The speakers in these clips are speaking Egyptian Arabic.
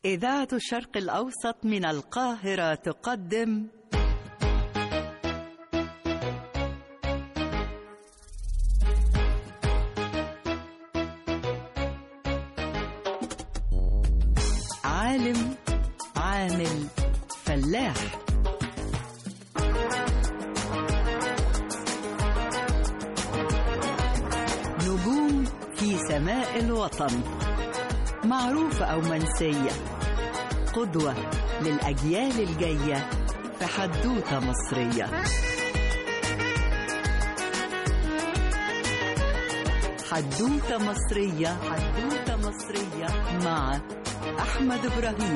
إذاعة الشرق الأوسط من القاهرة تقدم عالم عامل فلاح نجوم في سماء الوطن معروفة أو منسية قدوة للأجيال الجاية في حدوتة مصرية حدوتة مصرية حدوتة مصرية مع أحمد إبراهيم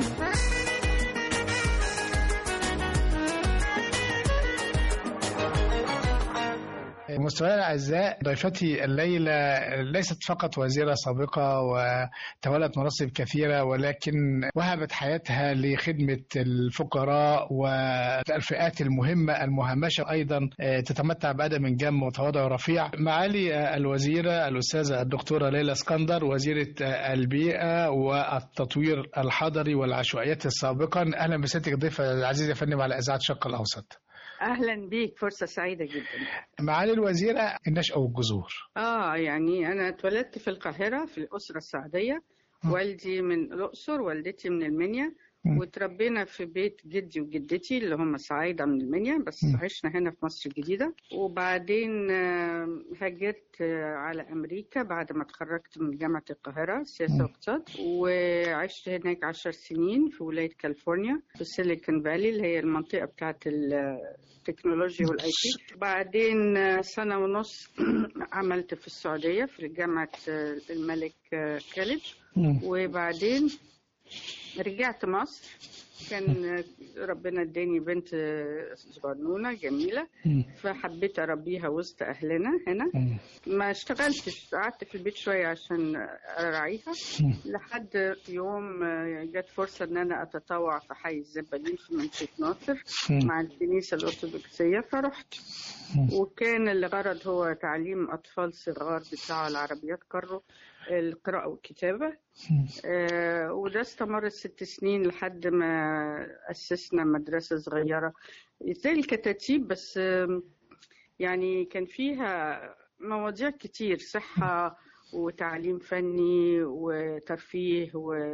مستمعينا الاعزاء ضيفتي الليله ليست فقط وزيره سابقه وتولت مناصب كثيره ولكن وهبت حياتها لخدمه الفقراء والفئات المهمه المهمشه ايضا تتمتع بادب من جم وتواضع رفيع معالي الوزيره الاستاذه الدكتوره ليلى اسكندر وزيره البيئه والتطوير الحضري والعشوائيات السابقا اهلا بسيادتك الضيفه العزيزه يا فندم على اذاعه الشرق الاوسط اهلا بيك فرصه سعيده جدا معالي الوزيره النشأة والجذور اه يعني انا اتولدت في القاهره في الاسره السعديه والدي من الاقصر والدتي من المنيا وتربينا في بيت جدي وجدتي اللي هم صعايده من المنيا بس عشنا هنا في مصر الجديده وبعدين هاجرت على امريكا بعد ما اتخرجت من جامعه القاهره سياسه واقتصاد وعشت هناك عشر سنين في ولايه كاليفورنيا في سيليكون فالي اللي هي المنطقه بتاعه التكنولوجيا والاي تي بعدين سنه ونص عملت في السعوديه في جامعه الملك خالد وبعدين رجعت مصر كان ربنا اداني بنت صغنونه جميله فحبيت اربيها وسط اهلنا هنا ما اشتغلتش قعدت في البيت شويه عشان اراعيها لحد يوم جت فرصه ان انا اتطوع في حي الزبالين في منطقه ناصر مع الكنيسه الارثوذكسيه فرحت وكان الغرض هو تعليم اطفال صغار بتاع العربيات كارو القراءة والكتابة آه وده استمر ست سنين لحد ما أسسنا مدرسة صغيرة زي الكتاتيب بس آه يعني كان فيها مواضيع كتير صحة وتعليم فني وترفيه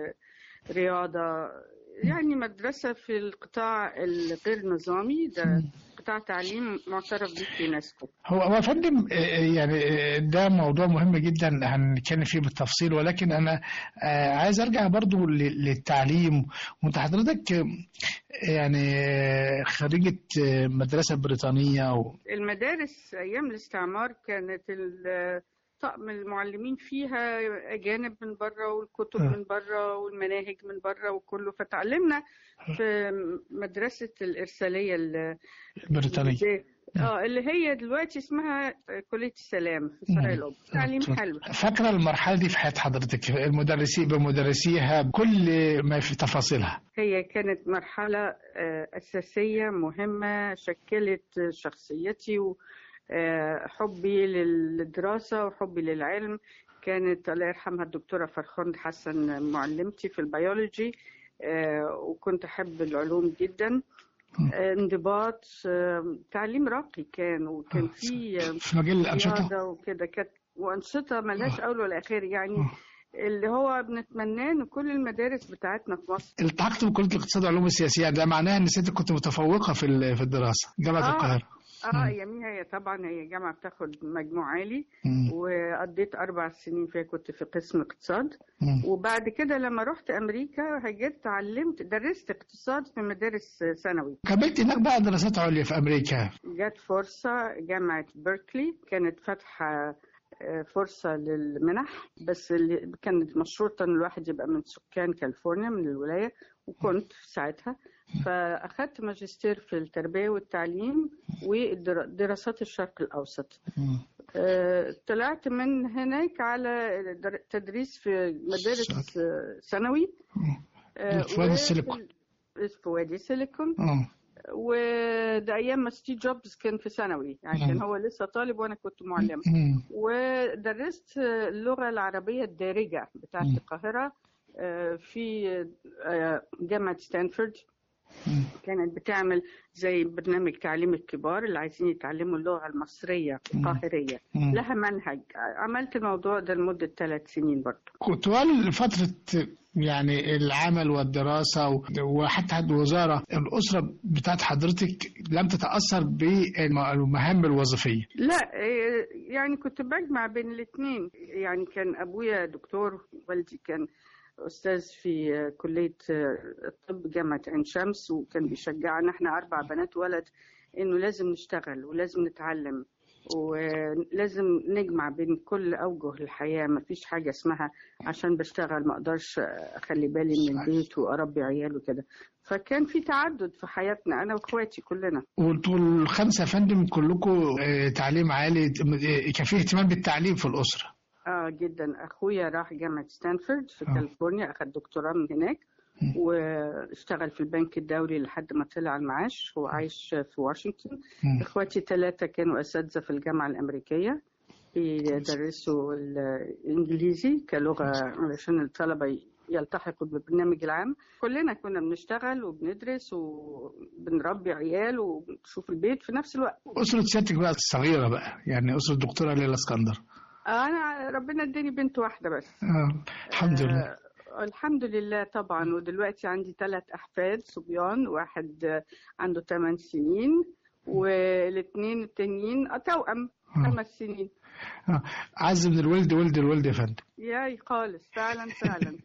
ورياضة يعني مدرسة في القطاع الغير نظامي ده قطاع تعليم معترف به في يونسكو هو هو فندم يعني ده موضوع مهم جدا هنتكلم فيه بالتفصيل ولكن انا عايز ارجع برضو للتعليم وانت حضرتك يعني خريجة مدرسة بريطانية و... المدارس أيام الاستعمار كانت طقم المعلمين فيها أجانب من بره والكتب من بره والمناهج من بره وكله فتعلمنا في مدرسة الإرسالية البريطانية اه اللي هي دلوقتي اسمها كلية السلام في سراي الأوب تعليم حلو فاكرة المرحلة دي في حياة حضرتك المدرسين بمدرسيها بكل ما في تفاصيلها هي كانت مرحلة أساسية مهمة شكلت شخصيتي و حبي للدراسة وحبي للعلم كانت الله يرحمها الدكتورة فرخوند حسن معلمتي في البيولوجي وكنت أحب العلوم جدا انضباط تعليم راقي كان وكان في في مجال الأنشطة وكده كانت وأنشطة ملهاش أول ولا آخر يعني اللي هو بنتمناه ان كل المدارس بتاعتنا في مصر التحقت بكليه الاقتصاد والعلوم السياسيه ده معناها ان ست كنت متفوقه في في الدراسه جامعه آه. القاهره اه يميها هي طبعا هي جامعه بتاخد مجموع عالي وقضيت اربع سنين فيها كنت في قسم اقتصاد مم. وبعد كده لما رحت امريكا هاجرت علمت درست اقتصاد في مدارس ثانوي كملت هناك بقى دراسات عليا في امريكا جت فرصه جامعه بيركلي كانت فاتحه فرصة للمنح بس اللي كانت مشروطة ان الواحد يبقى من سكان كاليفورنيا من الولاية وكنت ساعتها فأخذت ماجستير في التربية والتعليم ودراسات الشرق الأوسط طلعت من هناك على تدريس في مدارس ثانوي في وادي السيليكون في وادي السيليكون وده ايام ما ستيف جوبز كان في ثانوي يعني كان هو لسه طالب وانا كنت معلمه ودرست اللغه العربيه الدارجه بتاعت القاهره آه، في آه، جامعة ستانفورد مم. كانت بتعمل زي برنامج تعليم الكبار اللي عايزين يتعلموا اللغة المصرية القاهرية مم. لها منهج عملت الموضوع ده لمدة ثلاث سنين برضه طوال فترة يعني العمل والدراسة و- وحتى الوزارة الأسرة بتاعت حضرتك لم تتأثر بالمهام الوظيفية لا إيه، يعني كنت بجمع بين الاثنين يعني كان ابويا دكتور والدي كان استاذ في كليه الطب جامعه عين شمس وكان بيشجعنا احنا اربع بنات ولد انه لازم نشتغل ولازم نتعلم ولازم نجمع بين كل اوجه الحياه ما فيش حاجه اسمها عشان بشتغل ما اقدرش اخلي بالي من البيت واربي عيال وكده فكان في تعدد في حياتنا انا واخواتي كلنا وانتوا الخمسة يا فندم كلكم آه، تعليم عالي آه، كان في اهتمام بالتعليم في الأسرة اه جدا اخويا راح جامعه ستانفورد في آه. كاليفورنيا اخذ دكتوراه من هناك مم. واشتغل في البنك الدولي لحد ما طلع المعاش هو عايش في واشنطن مم. اخواتي ثلاثه كانوا اساتذه في الجامعه الامريكيه بيدرسوا الانجليزي كلغه علشان الطلبه يلتحقوا بالبرنامج العام كلنا كنا بنشتغل وبندرس وبنربي عيال وبنشوف البيت في نفس الوقت أسرة سيادتك بقى الصغيرة بقى يعني أسرة الدكتورة ليلى اسكندر انا ربنا اداني بنت واحده بس آه. الحمد لله آه، الحمد لله طبعا ودلوقتي عندي ثلاث احفاد صبيان واحد آه، عنده 8 سنين والاثنين التانيين آه، توأم آه. خمس سنين آه. عز من الولد ولد الولد يا فندم ياي خالص فعلا فعلا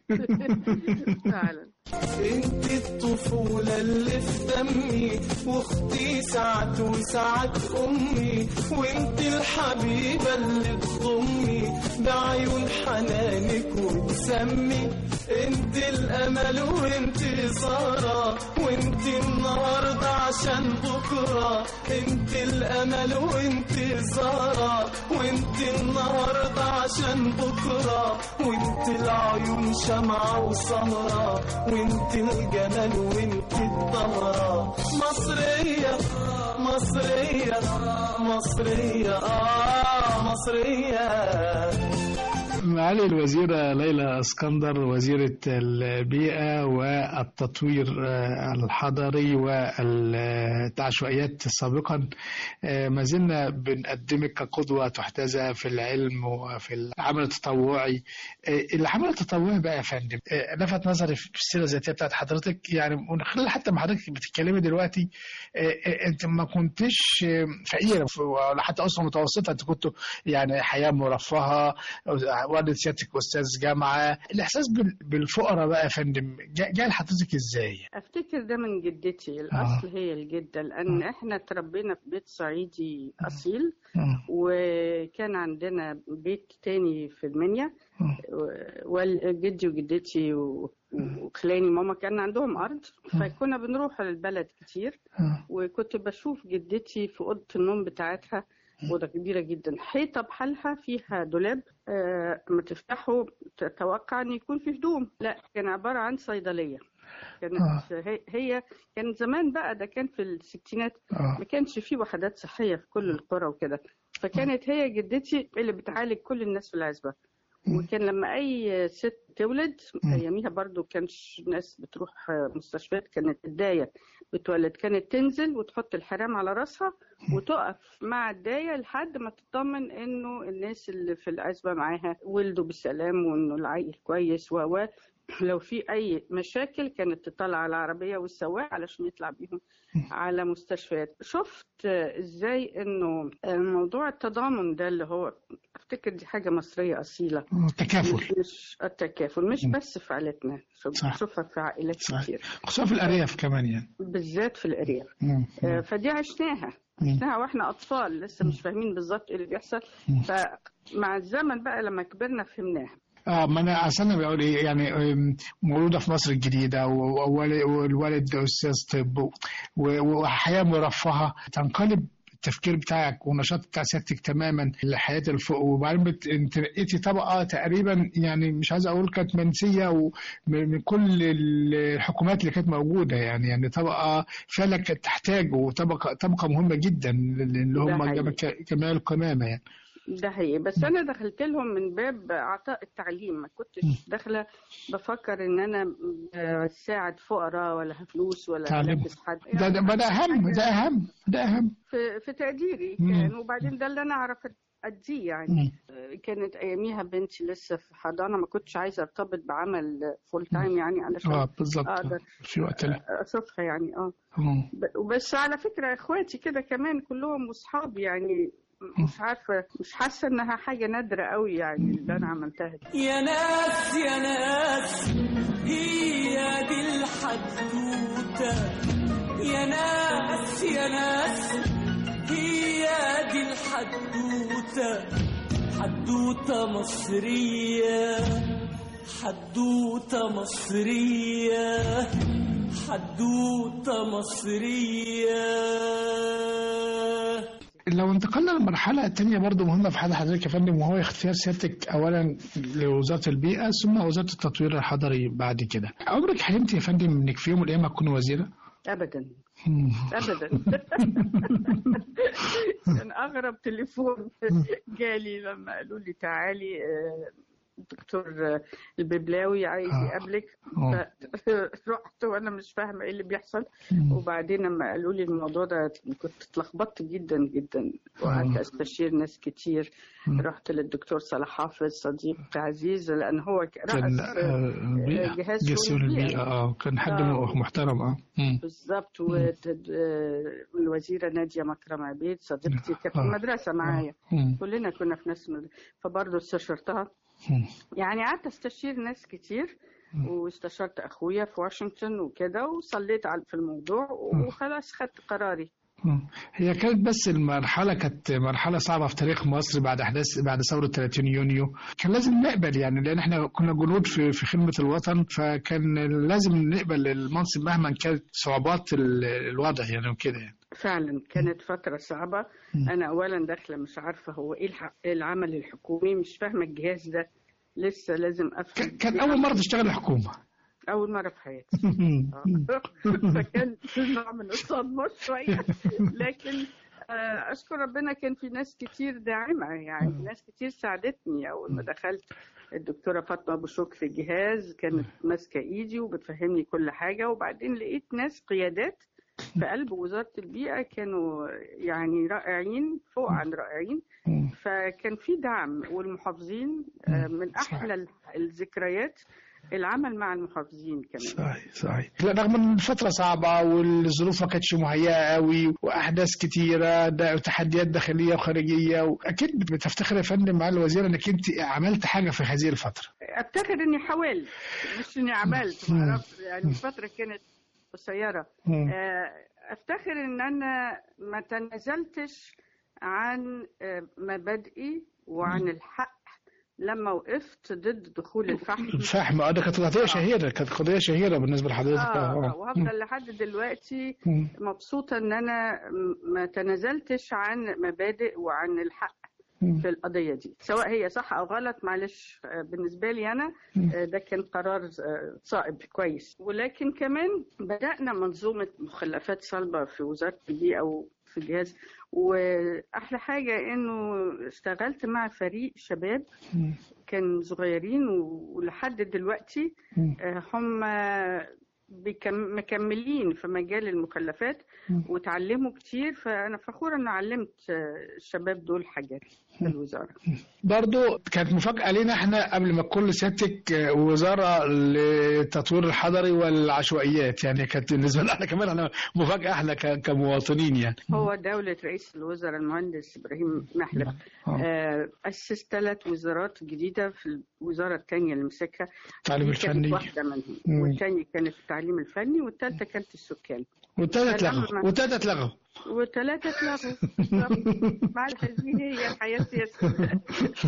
فعلا انت الطفولة اللي في دمي واختي ساعات وساعات امي وانت الحبيبة اللي تضمي بعيون حنانك وتسمي انت الامل وانت سارة وانت النهاردة عشان بكرة انت الامل وانت سارة وانت النهاردة عشان بكرة وانت العيون شمعة وسمرة وانت الجمال وانت الثمرة مصرية مصرية مصرية آه مصرية معالي الوزيرة ليلى اسكندر وزيرة البيئة والتطوير آه، الحضري والعشوائيات سابقا آه، ما زلنا بنقدمك كقدوة تحتذى في العلم وفي العمل التطوعي آه، العمل التطوعي بقى يا فندم آه، لفت نظري في السيرة الذاتية بتاعت حضرتك يعني من خلال حتى ما حضرتك بتتكلمي دلوقتي آه، آه، انت ما كنتش آه، فقيرة ولا حتى أسرة متوسطة انت كنت يعني حياة مرفهة والد سيادتك استاذ جامعه الاحساس بال- بالفقراء بقى يا فندم جا- جاي لحضرتك ازاي؟ افتكر ده من جدتي الاصل هي الجده لان احنا تربينا في بيت صعيدي اصيل مم. وكان عندنا بيت تاني في المنيا مم. وجدي وجدتي و- وخلاني ماما كان عندهم ارض فكنا بنروح البلد كتير مم. وكنت بشوف جدتي في اوضه النوم بتاعتها اوضه كبيره جدا حيطه بحالها فيها دولاب آه، اما تفتحه تتوقع ان يكون فيه هدوم لا كان عباره عن صيدليه كانت هي- هي كان زمان بقى ده كان في الستينات آه. ما كانش فيه وحدات صحيه في كل القرى وكده فكانت هي جدتي اللي بتعالج كل الناس في العزبه وكان لما اي ست تولد اياميها برضو كانش ناس بتروح مستشفيات كانت الدايه بتولد كانت تنزل وتحط الحرام على راسها وتقف مع الدايه لحد ما تطمن انه الناس اللي في العزبه معاها ولدوا بالسلام وانه العيل كويس و و لو في اي مشاكل كانت تطلع على العربيه والسواق علشان يطلع بيهم على مستشفيات شفت ازاي انه موضوع التضامن ده اللي هو افتكر دي حاجه مصريه اصيله تكافل مش التكافل مش بس في عائلتنا صح. بنشوفها في عائلات صح. كتير خصوصا في الارياف كمان يعني بالذات في الارياف مم. آه، فدي عشناها عشناها واحنا اطفال لسه مش فاهمين بالظبط ايه اللي بيحصل فمع الزمن بقى لما كبرنا فهمناها اه ما انا اصل انا بقول ايه يعني أم، مولوده في مصر الجديده و- ووال- والوالد استاذ طب و- وحياه مرفهه تنقلب التفكير بتاعك والنشاط بتاع سيادتك تماما لحياه الفوق وبعدين بت- انت لقيتي طبقه تقريبا يعني مش عايز اقول كانت منسيه ومن من كل الحكومات اللي كانت موجوده يعني يعني طبقه فعلا كانت تحتاج وطبقه طبقه مهمه جدا اللي ده هم حقيقي. جم- كمال القمامه يعني ده حقيقي بس انا دخلت لهم من باب عطاء التعليم ما كنتش داخله بفكر ان انا بساعد فقراء ولا فلوس ولا تعليم. لابس حد ده ده ده اهم ده اهم ده اهم في, في تقديري مم. كان وبعدين ده اللي انا اعرف اديه يعني مم. كانت اياميها بنتي لسه في حضانه ما كنتش عايزه ارتبط بعمل فول تايم يعني علشان اه بالظبط أقدر. في وقت ال- اشوفها يعني اه مم. ب- بس على فكره اخواتي كده كمان كلهم واصحابي يعني مش عارفه مش حاسه انها حاجه نادره قوي يعني اللي انا عملتها دي يا ناس يا ناس هي دي الحدوتة يا ناس يا ناس هي دي الحدوتة حدوتة مصرية حدوتة مصرية حدوتة مصرية لو انتقلنا للمرحلة الثانية برضو مهمة في حد حضرتك يا فندم وهو اختيار سيادتك أولا لوزارة البيئة ثم وزارة التطوير الحضري بعد كده عمرك حلمت يا فندم إنك في يوم من الأيام تكون وزيرة؟ ابدا مم. ابدا كان اغرب تليفون جالي لما قالوا لي تعالي آه، الدكتور آه، الببلاوي عايز آه. يقابلك آه. رحت وانا مش فاهمه ايه اللي بيحصل مم. وبعدين لما قالوا لي الموضوع ده كنت اتلخبطت جدا جدا وقعدت آه. استشير ناس كتير مم. رحت للدكتور صلاح حافظ صديق عزيز لان هو ك- كان رأس آه، البيئة جهاز جهاز شؤون البيئة. البيئة اه كان حد آه. محترم اه مم. بالظبط والوزيره ناديه مكرم عبيد صديقتي كانت في آه. المدرسه معايا مم. كلنا كنا في نفس المدرسه فبرضه استشرتها مم. يعني قعدت استشير ناس كتير واستشرت اخويا في واشنطن وكده وصليت على في الموضوع وخلاص خدت قراري مم. هي كانت بس المرحلة كانت مرحلة صعبة في تاريخ مصر بعد أحداث بعد ثورة 30 يونيو كان لازم نقبل يعني لأن احنا كنا جنود في في خدمة الوطن فكان لازم نقبل المنصب مهما كانت صعوبات ال- الوضع يعني وكده يعني فعلا كانت فترة صعبة أنا أولا داخلة مش عارفة هو إيه الح- إيه العمل الحكومي مش فاهمة الجهاز ده لسه لازم أفهم كان- كان أول مرة تشتغل الحكومة أول مرة في حياتي فكان في نوع من الصدمة شوية لكن آه، أشكر ربنا كان في ناس كتير داعمة يعني ناس كتير ساعدتني أول ما دخلت الدكتورة فاطمة أبو شوك في الجهاز كانت ماسكة إيدي وبتفهمني كل حاجة وبعدين لقيت ناس قيادات في قلب وزارة البيئة كانوا يعني رائعين فوق عن رائعين فكان في دعم والمحافظين آه، من أحلى ال- الذكريات العمل مع المحافظين كمان صحيح صحيح لا رغم ان الفترة صعبة والظروف ما كانتش مهيئة قوي واحداث كتيرة دا- وتحديات داخلية وخارجية واكيد بت- بتفتخر يا فندم مع الوزير انك انت عملت حاجة في هذه الفترة افتخر اني حاولت مش اني عملت ما أعرف، يعني الفتره كانت قصيره مم. آه، افتخر ان انا ما تنازلتش عن آه، مبادئي وعن الحق لما وقفت ضد دخول الفحم الفحم اه ده كانت قضية شهيرة كانت قضية شهيرة بالنسبة لحضرتك اه آه. وهفضل لحد دلوقتي مم. مبسوطه ان انا م- ما تنازلتش عن مبادئ وعن الحق مم. في القضية دي سواء هي صح أو غلط معلش آه، بالنسبة لي أنا آه، ده كان قرار آه، صائب كويس ولكن كمان بدأنا منظومة مخلفات صلبة في وزارة البيئة وفي الجهاز وأحلى حاجة إنه اشتغلت مع فريق شباب مم. كان صغيرين و- ولحد دلوقتي مم. آه، هم بيكم- مكملين في مجال المخلفات وتعلموا كتير فأنا فخورة إن علمت آه، الشباب دول حاجات في الوزارة برضو كانت مفاجأة لينا احنا قبل ما تكون لسيادتك آه، وزارة للتطوير الحضري والعشوائيات يعني كانت بالنسبة لنا كمان احنا مفاجأة احنا ك- كمواطنين يعني هو دولة رئيس الوزراء المهندس إبراهيم محلب آه، أسس ثلاث وزارات جديدة في الوزارة الثانية اللي مسكها التعليم دي كانت الفني واحدة منهم مم. والثانية كانت التعليم الفني والثالثة كانت السكان والتالت سلام. لغوا والتالت لغوا وثلاثة اتلغوا بالظبط. مع هذه هي الحياة السياسية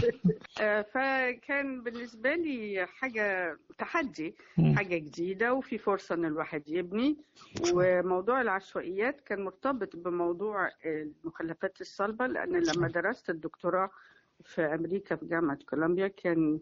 آه، فكان بالنسبة لي حاجة تحدي مم. حاجة جديدة وفي فرصة إن الواحد يبني وموضوع العشوائيات كان مرتبط بموضوع المخلفات الصلبة لأن لما درست الدكتوراه في أمريكا في جامعة كولومبيا كان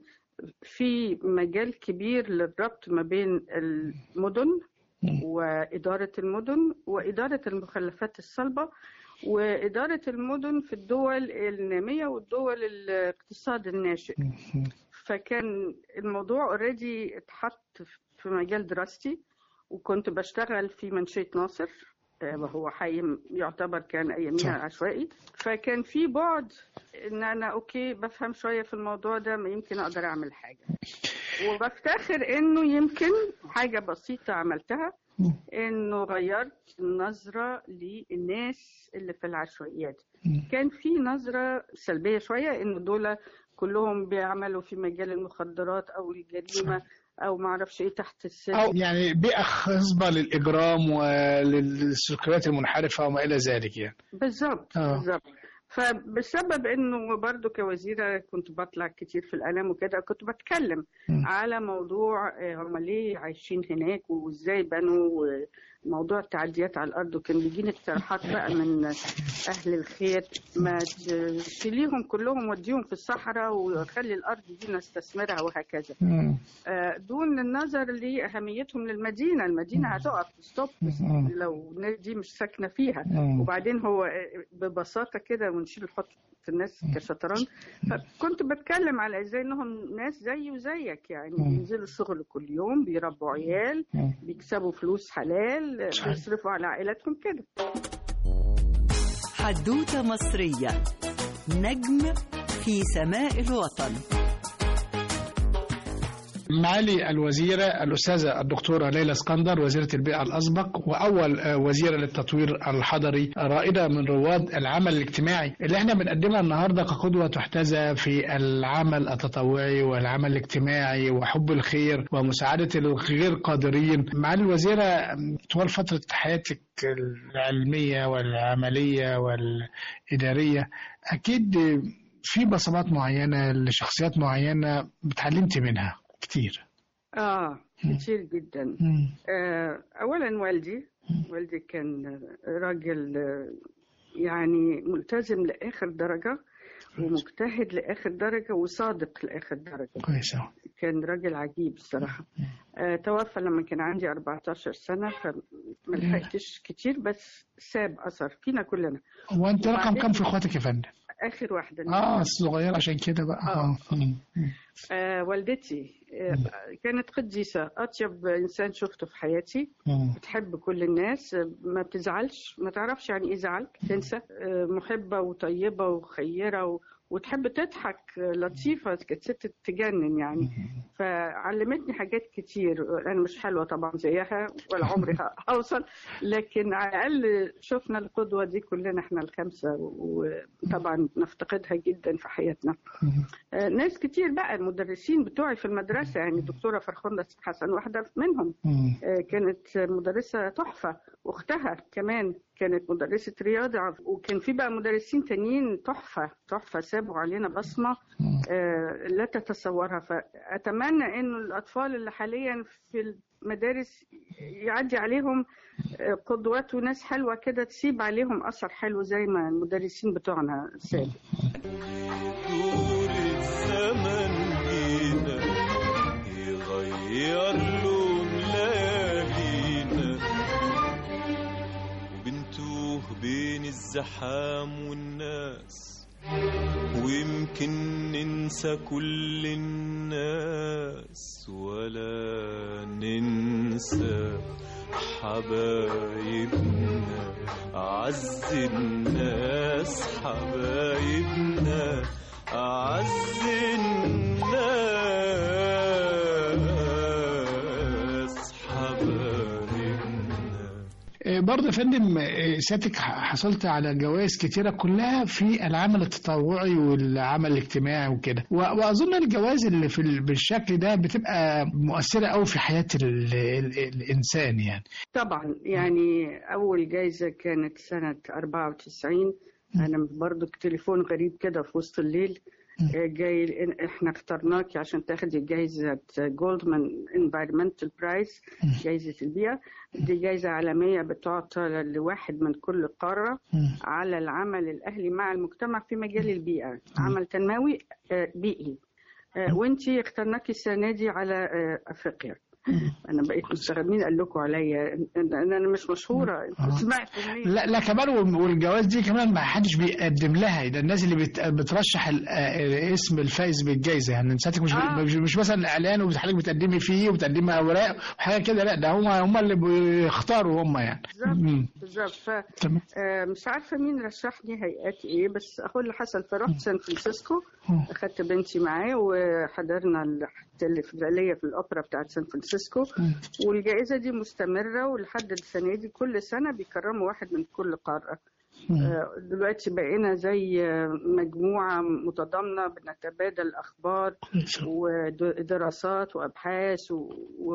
في مجال كبير للربط ما بين المدن وإدارة المدن وإدارة المخلفات الصلبة وإدارة المدن في الدول النامية والدول الاقتصاد الناشئ فكان الموضوع اوريدي اتحط في مجال دراستي وكنت بشتغل في منشية ناصر آه، وهو حي يعتبر كان صح. اياميها عشوائي فكان في بعد ان انا اوكي بفهم شويه في الموضوع ده ما يمكن اقدر اعمل حاجه وبفتخر انه يمكن حاجه بسيطه عملتها انه غيرت النظره للناس اللي في العشوائيات كان في نظره سلبيه شويه انه دول كلهم بيعملوا في مجال المخدرات او الجريمه او ما اعرفش ايه تحت السن أو يعني بيئة خصبة للإجرام وللسلوكيات المنحرفة وما إلى ذلك يعني بالظبط آه. بالظبط فبسبب انه برضو كوزيره كنت بطلع كتير في الاعلام وكده كنت بتكلم مم. على موضوع آه، هم ليه عايشين هناك وازاي بنوا آه، موضوع التعديات على الارض وكان بيجيني اقتراحات بقى من اهل الخير ما تشيليهم كلهم وديهم في الصحراء وخلي الارض دي نستثمرها وهكذا مم. آه، دون النظر لأهميتهم للمدينة المدينة هتقف ستوب مم. لو الناس دي مش ساكنة فيها مم. وبعدين هو آه، ببساطة كده ونشيل نحط الناس كشطرنج فكنت بتكلم على ازاي انهم ناس زي وزيك يعني مم. بينزلوا الشغل كل يوم بيربوا عيال مم. بيكسبوا فلوس حلال آه، صحيح. بيصرفوا على عائلاتهم كده حدوتة مصرية نجم في سماء الوطن معالي الوزيرة الأستاذة الدكتورة ليلى اسكندر وزيرة البيئة الأسبق وأول آه، وزيرة للتطوير الحضري رائدة من رواد العمل الاجتماعي اللي احنا بنقدمها النهاردة كقدوة تحتذى في العمل التطوعي والعمل الاجتماعي وحب الخير ومساعدة الغير قادرين معالي الوزيرة طوال فترة حياتك العلمية والعملية والإدارية أكيد في بصمات معينة لشخصيات معينة اتعلمت منها كتير اه مم. كتير جدا مم. آه، اولا والدي والدي كان راجل آه، يعني ملتزم لاخر درجه ومجتهد لاخر درجه وصادق لاخر درجه كويس أوي. كان راجل عجيب الصراحه آه، توفى لما كان عندي 14 سنه فما لحقتش كتير بس ساب اثر فينا كلنا هو انت رقم وبعدين- كم في اخواتك يا فندم؟ اخر واحده اه الصغير عشان كده بقى آه. اه مم. آه، والدتي آه، كانت قديسه اطيب انسان شفته في حياتي مم. بتحب كل الناس ما بتزعلش ما تعرفش يعني ايه زعل تنسى آه، محبة وطيبة وخيرة و... وتحب تضحك آه، لطيفة كانت ست تجنن يعني فعلمتني حاجات كتير أنا مش حلوة طبعا زيها ولا عمري ه- هوصل لكن على الأقل شفنا القدوة دي كلنا احنا الخمسة وطبعا نفتقدها جدا في حياتنا مم. آه، ناس كتير بقى المدرسين بتوعي في المدرسة يعني الدكتورة فرخندة حسن واحدة منهم مم. آه، كانت مدرسة تحفة واختها كمان كانت مدرسة رياضة وكان في بقى مدرسين تانيين تحفة تحفة سابوا علينا بصمة مم. آه، لا تتصورها فأتمنى إنه الأطفال اللي حاليا في المدارس يعدي عليهم آه، قدوات وناس حلوة كده تسيب عليهم أثر حلو زي ما المدرسين بتوعنا سابوا دور الزمن جينا يغير لون ليالينا وبنتوه بين الزحام والناس ويمكن ننسى كل الناس ولا ننسى حبايبنا أعز الناس حبايبنا أعز الناس حبايبنا آه، برضه يا فندم آه، سيادتك ح- حصلت على جوائز كتيرة كلها في العمل التطوعي والعمل الاجتماعي وكده و- وأظن الجوائز اللي في ال- بالشكل ده بتبقى مؤثرة قوي في حياة ال ال الإنسان يعني طبعا يعني أول جايزة كانت سنة 94 أنا برضو تليفون غريب كده في وسط الليل آه، جاي إن- احنا اخترناكي عشان تاخدي جايزة جولدمان انفايرمنتال برايز جايزة البيئة دي جايزة عالمية بتعطى لواحد من كل قارة مم. على العمل الأهلي مع المجتمع في مجال البيئة عمل تنموي آه، بيئي آه، وانتي اخترناكي السنة دي على آه، أفريقيا انا بقيت مستغرب مين قال لكم عليا ان إن انا مش مشهوره انتوا سمعتوا منين لا لا كمان وال- والجواز دي كمان ما حدش بيقدم لها ده الناس اللي بت- بترشح ال- آه، اسم الفايز بالجائزه يعني ساعتك مش آه. مش, مش مثلا اعلان وحضرتك بتقدمي فيه وبتقدمي اوراق وحاجه كده لا ده هم هم اللي بيختاروا هم يعني بالظبط مم. بالظبط ف تمام آه، مش عارفه مين رشحني هيئات ايه بس اهو اللي حصل فرحت سان فرانسيسكو مم. اخدت بنتي معايا وحضرنا الاحتفاليه في الاوبرا بتاعت سان فرانسيسكو والجائزه دي مستمره ولحد السنه دي كل سنه بيكرموا واحد من كل قاره آه، دلوقتي بقينا زي آه، مجموعه متضامنه بنتبادل اخبار ودراسات وابحاث و...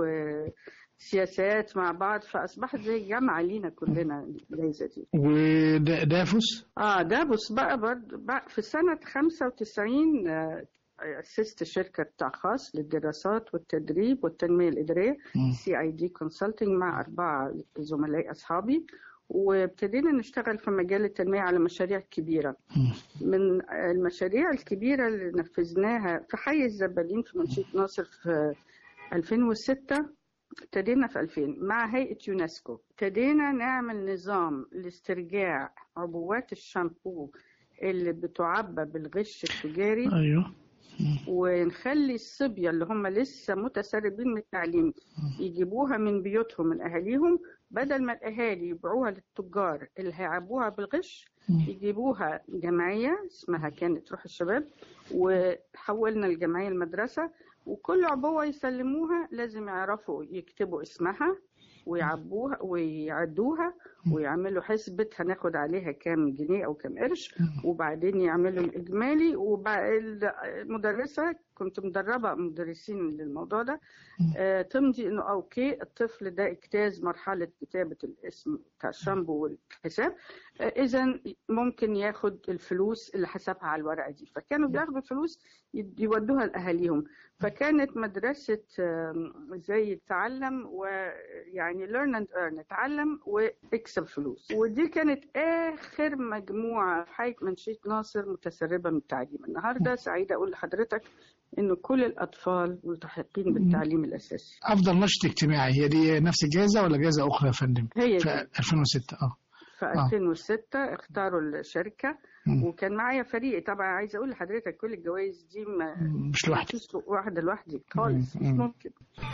وسياسات مع بعض فاصبحت زي جامعه لينا كلنا الجائزه دي ودافوس اه ده بص بقى برضه بقى في سنة 95 آه، أسست شركة قطاع خاص للدراسات والتدريب والتنمية الإدارية مم. سي اي دي كونسلتنج مع أربعة زملاء أصحابي وابتدينا نشتغل في مجال التنمية على مشاريع كبيرة من المشاريع الكبيرة اللي نفذناها في حي الزبالين في منشية ناصر في 2006 ابتدينا في 2000 مع هيئة يونسكو ابتدينا نعمل نظام لاسترجاع عبوات الشامبو اللي بتعبى بالغش التجاري ايوه ونخلي الصبية اللي هم لسه متسربين من التعليم يجيبوها من بيوتهم من أهاليهم بدل ما الأهالي يبيعوها للتجار اللي هيعبوها بالغش يجيبوها جمعية اسمها كانت روح الشباب وحولنا الجمعية المدرسة وكل عبوة يسلموها لازم يعرفوا يكتبوا اسمها ويعبوها ويعدوها ويعملوا حسبة هناخد عليها كام جنيه أو كام قرش وبعدين يعملوا الإجمالي وبعد المدرسة كنت مدربة مدرسين للموضوع ده آه تمضي إنه أوكي الطفل ده اجتاز مرحلة كتابة الاسم بتاع الشامبو والحساب آه إذا ممكن ياخد الفلوس اللي حسبها على الورقة دي فكانوا بياخدوا الفلوس يد- يودوها لأهاليهم فكانت مدرسة آم، زي تعلم ويعني learn and earn اتعلم واكسب فلوس ودي كانت آخر مجموعة في حي منشية ناصر متسربة من التعليم النهاردة سعيدة أقول لحضرتك إنه كل الأطفال ملتحقين بالتعليم الأساسي افضل نشط اجتماعي هي دي نفس الجائزه ولا جائزه اخرى يا فندم هي في دي 2006 اه في 2006 اختاروا الشركة مم. وكان معايا فريق طبعا عايزة أقول لحضرتك كل الجوائز دي ما مش لوحدي مفيش واحدة لوحدي خالص مش مم. ممكن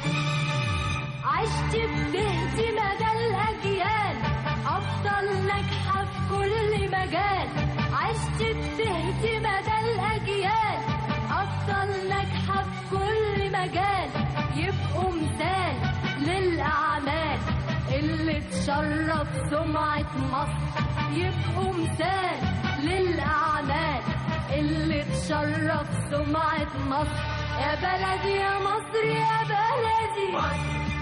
عشت بتهدي مدى الأجيال أفضل ناجحة في كل مجال عشت بتهدي مدى الأجيال أفضل ناجحة في كل مجال يبقوا مثال للأعمال اللي تشرف سمعة مصر يبقوا مثال للأعمال اللي تشرف سمعة مصر يا بلدي يا مصر يا بلدي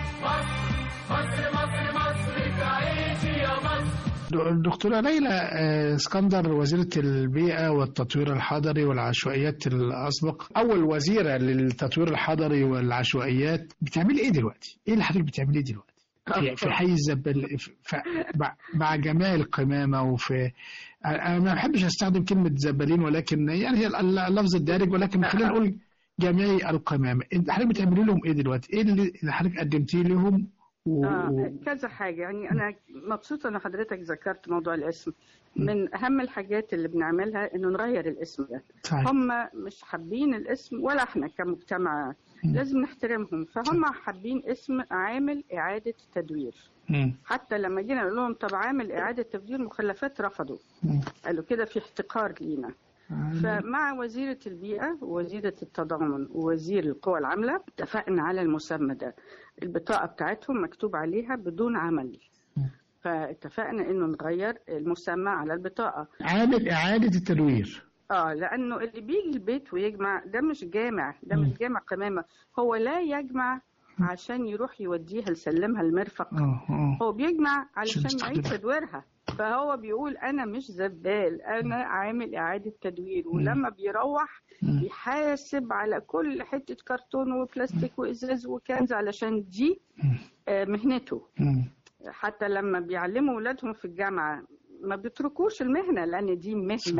الدكتورة ليلى آه، اسكندر وزيرة البيئة والتطوير الحضري والعشوائيات الأسبق أول وزيرة للتطوير الحضري والعشوائيات بتعملي إيه دلوقتي؟ إيه اللي حضرتك بتعمليه دلوقتي؟ في, في حي الزبال في- في- مع- مع جميع القمامة وفي أنا ما بحبش أستخدم كلمة زبالين ولكن يعني هي اللفظ الدارج ولكن خلينا نقول جميع القمامة أنت حضرتك بتعملي لهم إيه دلوقتي؟ إيه اللي اللي حضرتك قدمتيه لهم؟ و... آه و... كذا حاجة يعني أنا مبسوطة إن حضرتك ذكرت موضوع الاسم من أهم الحاجات اللي بنعملها إنه نغير الاسم ده صحيح. هم مش حابين الاسم ولا إحنا كمجتمع لازم نحترمهم فهم حابين اسم عامل إعادة تدوير مم. حتى لما جينا نقول لهم طب عامل إعادة تدوير مخلفات رفضوا مم. قالوا كده في احتقار لينا فمع وزيرة البيئة ووزيرة التضامن ووزير القوى العاملة اتفقنا على المسمى ده البطاقة بتاعتهم مكتوب عليها بدون عمل فاتفقنا انه نغير المسمى على البطاقة عامل إعادة التدوير اه لانه اللي بيجي البيت ويجمع ده مش جامع ده مش جامع قمامة هو لا يجمع عشان يروح يوديها يسلمها المرفق اه اه هو بيجمع عشان علشان يعيد يستخدمها. تدويرها فهو بيقول انا مش زبال انا عامل اعاده تدوير ولما بيروح مم. بيحاسب على كل حته كرتون وبلاستيك وازاز وكنز علشان دي آه، مهنته مم. حتى لما بيعلموا اولادهم في الجامعه ما بيتركوش المهنه لان دي مهنه صحيح.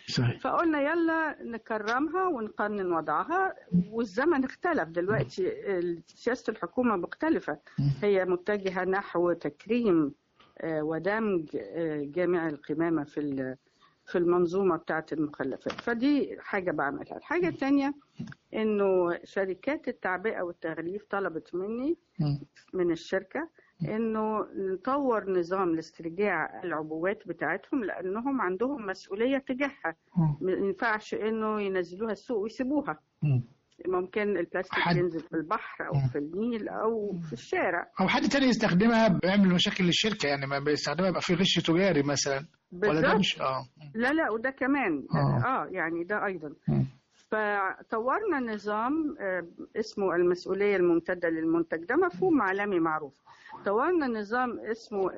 صحيح فقلنا يلا نكرمها ونقنن وضعها والزمن اختلف دلوقتي ال- سياسة الحكومة مختلفة هي متجهة نحو تكريم آه، ودمج آه، جامع القمامة في ال- في المنظومة بتاعة المخلفات فدي حاجة بعملها الحاجة الثانية انه شركات التعبئة والتغليف طلبت مني مم. من الشركة انه نطور نظام لاسترجاع العبوات بتاعتهم لانهم عندهم مسؤولية تجاهها مم. ما ينفعش انه ينزلوها السوق ويسيبوها مم. ممكن البلاستيك حد- ينزل في البحر او مم. في النيل او في الشارع او حد تاني يستخدمها بيعمل مشاكل للشركه يعني ما بيستخدمها يبقى في غش تجاري مثلا ولا ده بالظبط مش اه لا لا وده كمان آه. اه يعني ده ايضا مم. فطورنا نظام آه، اسمه المسؤولية الممتدة للمنتج ده مفهوم عالمي معروف طورنا نظام اسمه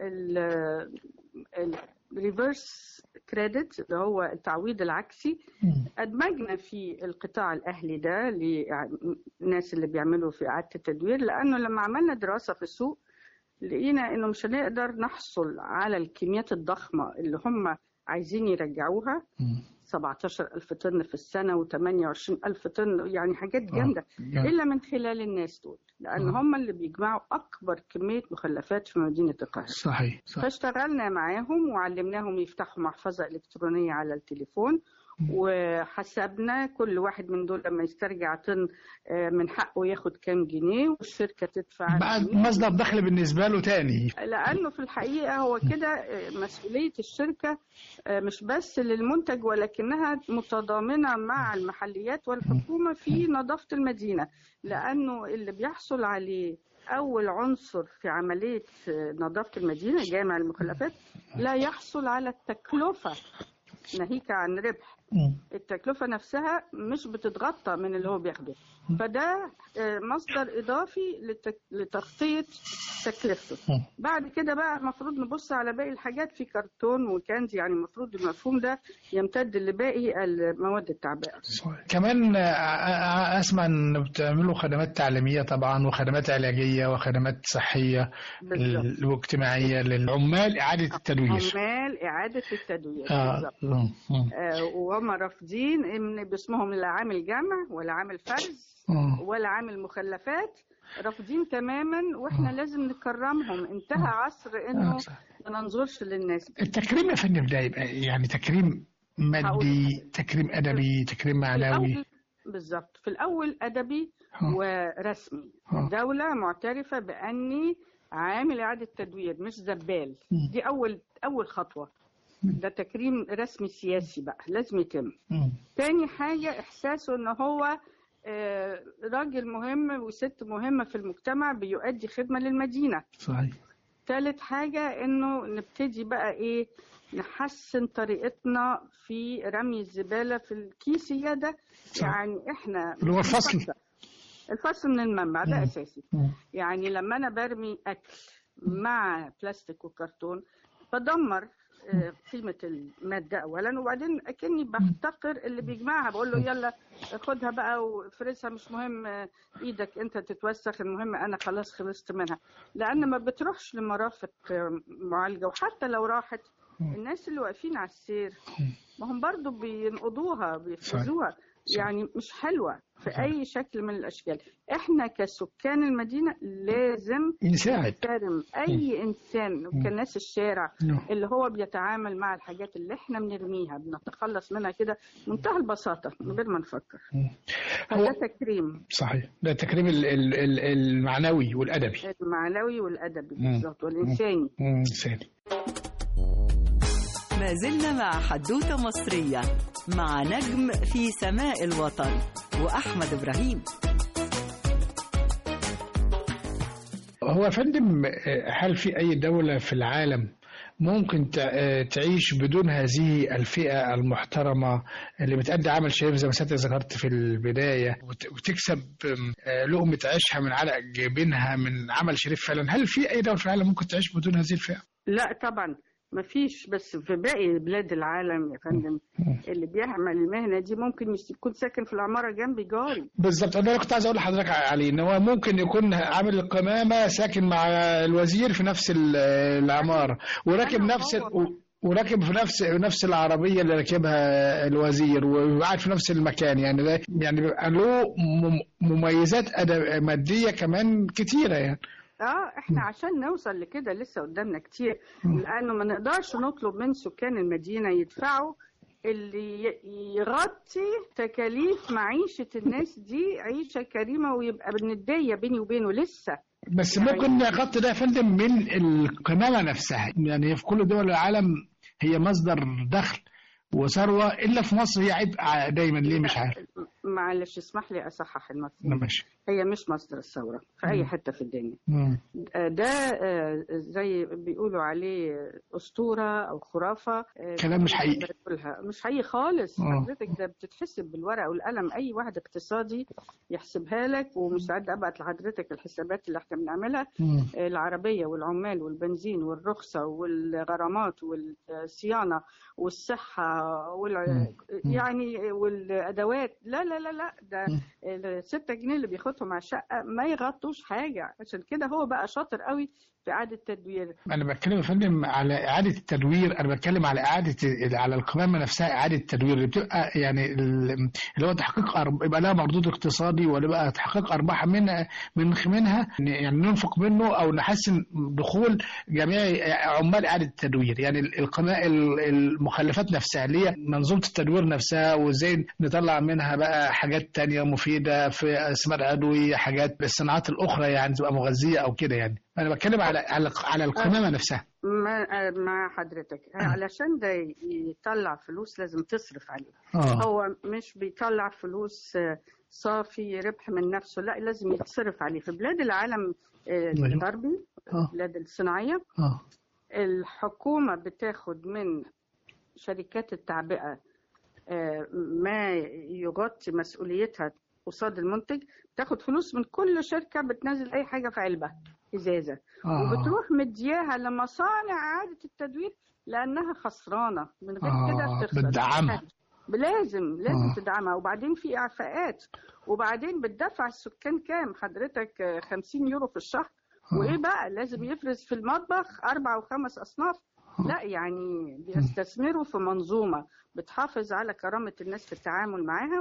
الريفرس كريدت اللي هو التعويض العكسي مم. أدمجنا في القطاع الأهلي ده للناس اللي بيعملوا في إعادة التدوير لأنه لما عملنا دراسة في السوق لقينا إنه مش هنقدر نحصل على الكميات الضخمة اللي هم عايزين يرجعوها مم. 17 ألف طن في السنة و28 ألف طن يعني حاجات جامدة جامد. إلا من خلال الناس دول لأن آه. هم اللي بيجمعوا أكبر كمية مخلفات في مدينة القاهرة صحيح صحيح فاشتغلنا معاهم وعلمناهم يفتحوا محفظة إلكترونية على التليفون وحسبنا كل واحد من دول لما يسترجع طن آه، من حقه ياخد كام جنيه والشركة تدفع بقى جنيه. مصدر دخل بالنسبه له تاني لانه في الحقيقه هو كده آه، مسؤوليه الشركه آه، مش بس للمنتج ولكنها متضامنه مع المحليات والحكومه في نظافه المدينه لانه اللي بيحصل عليه اول عنصر في عمليه آه، نظافه المدينه جامع المخلفات لا يحصل على التكلفه ناهيك عن ربح مم. التكلفة نفسها مش بتتغطى من اللي هو بياخده فده آه، مصدر إضافي لتك- لتغطية تكلفته مم. بعد كده بقى المفروض نبص على باقي الحاجات في كرتون وكنز يعني المفروض المفهوم ده يمتد لباقي المواد التعبئة صحيح. كمان آه، آه، اسمع ان بتعملوا خدمات تعليميه طبعا وخدمات علاجيه وخدمات صحيه بالظبط ال- واجتماعيه للعمال اعاده التدوير عمال إعادة التدوير اه بالظبط مم. مم. آه، وهم رافضين ان باسمهم لا عامل جمع ولا عامل فرز مم. ولا عامل مخلفات رافضين تماما واحنا لازم نكرمهم انتهى عصر انه آه، صح. ما ننظرش للناس التكريم يا فندم ده يبقى يعني تكريم مادي تكريم ادبي تكريم معنوي الأول- بالظبط في الاول ادبي آه. ورسمي آه. دولة معترفة باني عامل اعادة تدوير مش زبال مم. دي اول اول خطوة ده تكريم رسمي سياسي بقى لازم يتم مم. تاني حاجة إحساسه إن هو آه، راجل مهم وست مهمة في المجتمع بيؤدي خدمة للمدينة صحيح تالت حاجة إنه نبتدي بقى إيه نحسن طريقتنا في رمي الزبالة في الكيسية ده صح. يعني إحنا اللي هو الفصل. الفصل من المنبع ده مم. أساسي مم. يعني لما أنا برمي أكل مع بلاستيك وكرتون بدمر آه، قيمة المادة أولا وبعدين أكني بحتقر اللي بيجمعها بقول له يلا خدها بقى وافرزها مش مهم آه، إيدك أنت تتوسخ المهم أنا خلاص خلصت منها لأن ما بتروحش لمرافق آه، معالجة وحتى لو راحت الناس اللي واقفين على السير ما هم برضو بينقضوها بيفرزوها يعني مش حلوة في أي شكل من الأشكال إحنا كسكان المدينة لازم نساعد نحترم أي إنسان كناس الشارع نعم. اللي هو بيتعامل مع الحاجات اللي إحنا بنرميها بنتخلص منها كده منتهى البساطة من غير ما نفكر هو فده تكريم صحيح ده التكريم ال- ال- ال- المعنوي والادبي المعنوي والأدبي مم. بالظبط والإنساني مم. إنساني. ما زلنا مع حدوتة مصرية مع نجم في سماء الوطن وأحمد إبراهيم هو يا فندم آه، هل في أي دولة في العالم ممكن تع- آه، تعيش بدون هذه الفئة المحترمة اللي بتأدي عمل شريف زي ما سيادتك ذكرت في البداية وت- وتكسب آم، آه، لقمة عيشها من علق جيبينها من عمل شريف فعلا هل في أي دولة في العالم ممكن تعيش بدون هذه الفئة؟ لا طبعا ما فيش بس في باقي بلاد العالم يا فندم اللي بيعمل المهنة دي ممكن يس- يكون ساكن في العمارة جنبي جاري بالظبط انا كنت عايز اقول لحضرتك عليه ان هو ممكن يكون عامل القمامه ساكن مع الوزير في نفس ال- العماره وراكب أنا نفس ال... وهو. وراكب في نفس نفس العربيه اللي راكبها الوزير وقاعد في نفس المكان يعني ده يعني بيبقى له مم- مميزات أدب- ماديه كمان كتيره يعني اه احنا عشان نوصل لكده لسه قدامنا كتير لانه ما نقدرش نطلب من سكان المدينه يدفعوا اللي ي- يغطي تكاليف معيشه الناس دي عيشه كريمه ويبقى بالنديه بيني وبينه لسه بس يعني- ممكن نغطي ده يا فندم من القمامه نفسها يعني في كل دول العالم هي مصدر دخل وثروه الا في مصر هي عبء دايما ليه مش عارف معلش اسمح لي اصحح المفهوم ماشي هي مش مصدر الثوره في اي حته في الدنيا مم. ده آه، زي بيقولوا عليه اسطوره او خرافه آه، كلام مش حقيقي. بقولها مش حقيقي خالص آه. حضرتك ده بتتحسب بالورقه والقلم اي واحد اقتصادي يحسبها لك ومستعد ابعت لحضرتك الحسابات اللي احنا بنعملها مم. آه، العربيه والعمال والبنزين والرخصه والغرامات والصيانه والصحه والع... يعني والادوات لا لا لا لا ده الستة جنيه اللي بياخدهم على الشقه ما يغطوش حاجه عشان كده هو بقى شاطر قوي في اعاده تدوير انا بتكلم يا فندم على اعاده التدوير انا بتكلم على اعاده على القمامه نفسها اعاده التدوير اللي بتبقى يعني ال- اللي هو تحقيق أرب... يبقى لها مردود اقتصادي ولا بقى تحقيق ارباح منها من منها يعني ننفق منه او نحسن دخول جميع عمال اعاده التدوير يعني ال- القما... ال- المخلفات نفسها اللي هي منظومه التدوير نفسها وازاي نطلع منها بقى حاجات تانية مفيده في اسمار ادويه حاجات الصناعات الاخرى يعني تبقى مغذيه او كده يعني انا بتكلم على على على القمامه نفسها ما- مع حضرتك علشان ده يطلع فلوس لازم تصرف عليه اه هو مش بيطلع فلوس آه، صافي ربح من نفسه لا لازم يتصرف عليه في بلاد العالم آه، أيوة. الغربي آه. البلاد الصناعية اه الحكومة بتاخد من شركات التعبئة آه، ما يغطي مسؤوليتها قصاد المنتج تاخد فلوس من كل شركة بتنزل أي حاجة في علبة إزازة آه. وبتروح مدياها لمصانع إعادة التدوير لأنها خسرانة من غير آه، كده بتخسر بتدعمها. لازم لازم آه. تدعمها وبعدين في إعفاءات وبعدين بتدفع السكان كام حضرتك آه، 50 يورو في الشهر وايه بقى لازم يفرز في المطبخ اربع وخمس اصناف لا يعني بيستثمروا في منظومه بتحافظ على كرامه الناس في التعامل معاها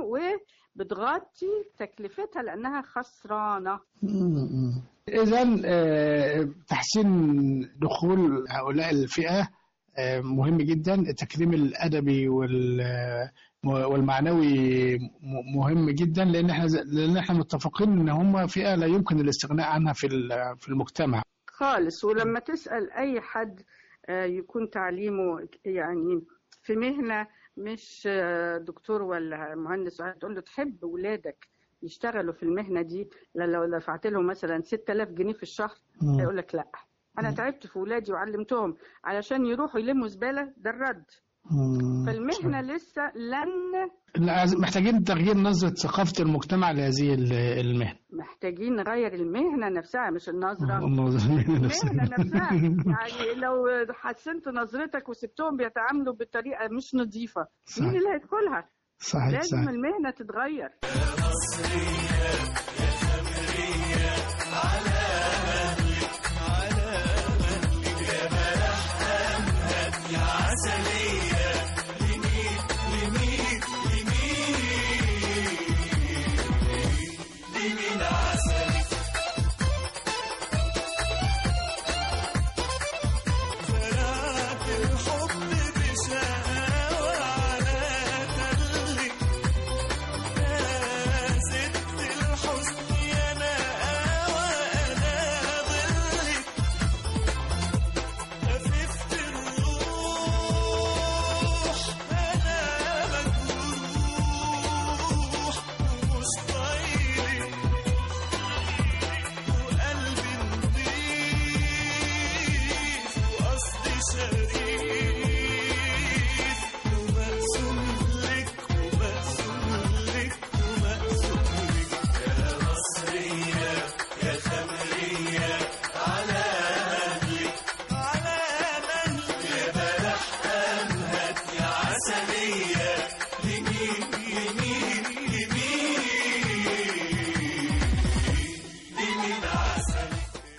وبتغطي تكلفتها لانها خسرانه إذا تحسين دخول هؤلاء الفئة آه، مهم جدا التكريم الأدبي وال- والمعنوي م- مهم جدا لأن احنا ز- لأن احنا متفقين إن هم فئة لا يمكن الاستغناء عنها في ال- في المجتمع. خالص ولما تسال اي حد آه، يكون تعليمه يعني في مهنه مش آه، دكتور ولا مهندس تقول له تحب ولادك يشتغلوا في المهنه دي لا لو دفعت لهم مثلا 6000 جنيه في الشهر مم. هيقول لك لا انا تعبت في ولادي وعلمتهم علشان يروحوا يلموا زباله ده الرد فالمهنه لسه لن لا، محتاجين تغيير نظرة ثقافة المجتمع لهذه ال- المهنة. محتاجين نغير المهنه نفسها مش النظره المهنة المهنه نفسها. نفسها يعني لو حسنت نظرتك وسبتهم بيتعاملوا بطريقه مش نظيفه صحيح. مين اللي هيدخلها؟ صحيح لازم صحيح. المهنه تتغير ست الحسن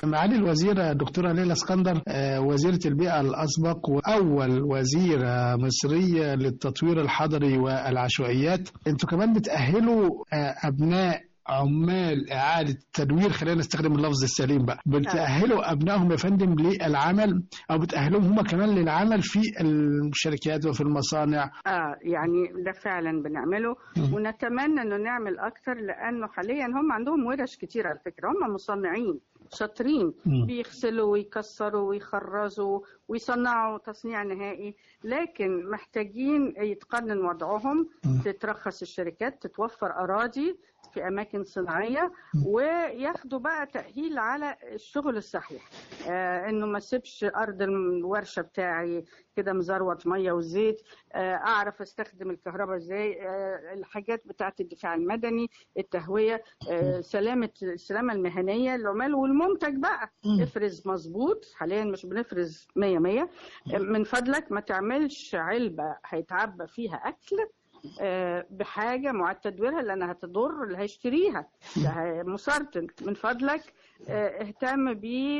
معالي الوزيرة دكتورة ليلى اسكندر آه، وزيرة البيئة الأسبق وأول وزيرة مصرية للتطوير الحضري والعشوائيات أنتوا كمان بتأهلوا آه، أبناء عمال إعادة تدوير خلينا نستخدم اللفظ السليم بقى بتأهلوا أبنائهم يا فندم للعمل أو بتأهلهم هم كمان للعمل في الشركات وفي المصانع اه يعني ده فعلا بنعمله مم. ونتمنى انه نعمل اكتر لانه حاليا هم عندهم ورش كتير على فكره هم مصنعين شاطرين مم. بيغسلوا ويكسروا ويخرزوا ويصنعوا تصنيع نهائي لكن محتاجين يتقنن وضعهم مم. تترخص الشركات تتوفر اراضي في اماكن صناعيه وياخدوا بقى تاهيل على الشغل الصحيح آه انه ما اسيبش ارض الورشه بتاعي كده مزروت ميه وزيت آه اعرف استخدم الكهرباء ازاي آه الحاجات بتاعه الدفاع المدني التهويه آه سلامه السلامه المهنيه للعمال والمنتج بقى مم. افرز مظبوط حاليا مش بنفرز 100 100 من فضلك ما تعملش علبه هيتعبى فيها اكل آه، بحاجه معاد تدويرها لانها هتضر اللي هيشتريها ده هي- مسرطن من فضلك آه، اهتم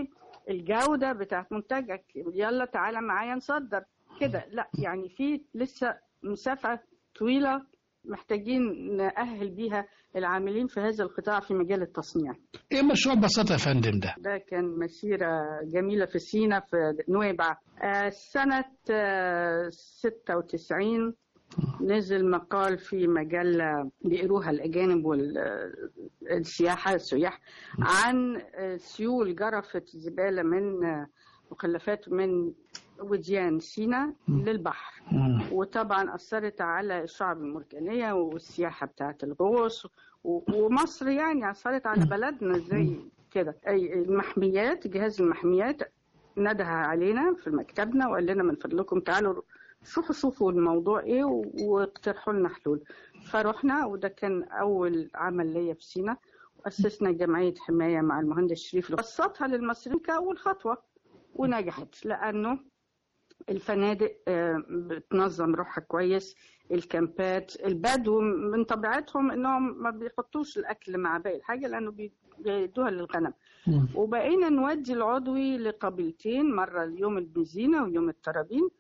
بالجوده بتاعت منتجك يلا تعالى معايا نصدر كده لا يعني في لسه مسافه طويله محتاجين نأهل بيها العاملين في هذا القطاع في مجال التصنيع إيه مشروع بساطة يا فندم ده؟ ده كان مسيرة جميلة في سينا في نويبع آه، سنة آه، 96 نزل مقال في مجلة بيقروها الأجانب والسياحة السياح عن آه، سيول جرفت زبالة من آه، مخلفات من وديان سينا للبحر مم. وطبعا أثرت على الشعب المرجانية والسياحة بتاعة الغوص و- ومصر يعني أثرت على بلدنا زي كده أي المحميات جهاز المحميات نده علينا في مكتبنا وقال لنا من فضلكم تعالوا شوفوا شوفوا الموضوع ايه و- واقترحوا لنا حلول فرحنا وده كان اول عمل ليا في سينا واسسنا جمعيه حمايه مع المهندس شريف بسطها للمصريين كاول خطوه ونجحت لانه الفنادق آه، بتنظم روحها كويس الكامبات البدو من طبيعتهم انهم ما بيحطوش الاكل مع باقي الحاجه لانه بي- بيدوها للغنم مم. وبقينا نودي العضوي لقبيلتين مره اليوم البنزينه ويوم الترابين